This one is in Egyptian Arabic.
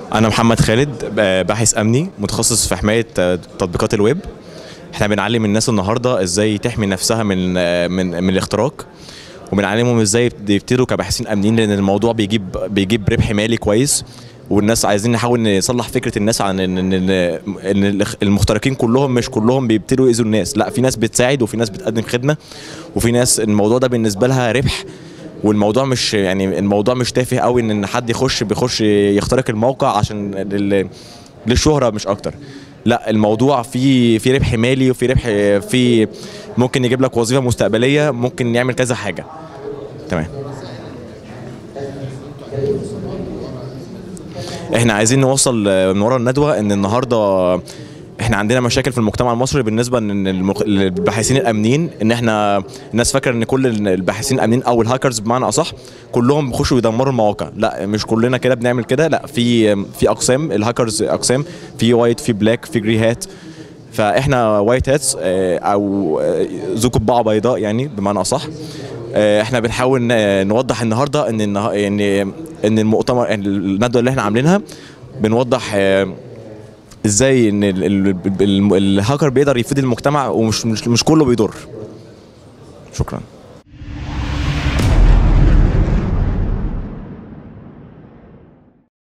انا محمد خالد ب- باحث امني متخصص في حمايه آه، تطبيقات الويب احنا بنعلم الناس النهارده ازاي تحمي نفسها من آه، من من الاختراق وبنعلمهم ازاي يبتدوا كباحثين امنيين لان الموضوع بيجيب بيجيب ربح مالي كويس والناس عايزين نحاول نصلح فكره الناس عن ان ان ان إن المخترقين كلهم مش كلهم بيبتدوا يأذوا الناس لا في ناس بتساعد وفي ناس بتقدم خدمه وفي ناس الموضوع ده بالنسبه لها ربح والموضوع مش يعني الموضوع مش تافه قوي ان إن حد يخش بيخش يخترق الموقع عشان لل- للشهره مش اكتر لا الموضوع فيه في ربح مالي وفي ربح في ممكن يجيب لك وظيفه مستقبليه ممكن يعمل كذا حاجه تمام احنا عايزين نوصل آه، من ورا الندوه ان النهارده احنا عندنا مشاكل في المجتمع المصري بالنسبه ان المخ- للباحثين الامنيين ان احنا الناس فاكره ان كل الباحثين الامنيين او الهاكرز بمعنى اصح كلهم بيخشوا يدمروا المواقع لا مش كلنا كده بنعمل كده لا في في اقسام الهاكرز اقسام في وايت في بلاك في جري هات فاحنا وايت هاتس او آه، ذو قبعه بيضاء يعني بمعنى اصح آه، احنا بنحاول ن- نوضح النهارده ان النها- ان ان المؤتمر إن الندوه اللي احنا عاملينها بنوضح آه، ازاي ان ال- ال- ال- الهاكر بيقدر يفيد المجتمع ومش مش, مش كله بيضر شكرا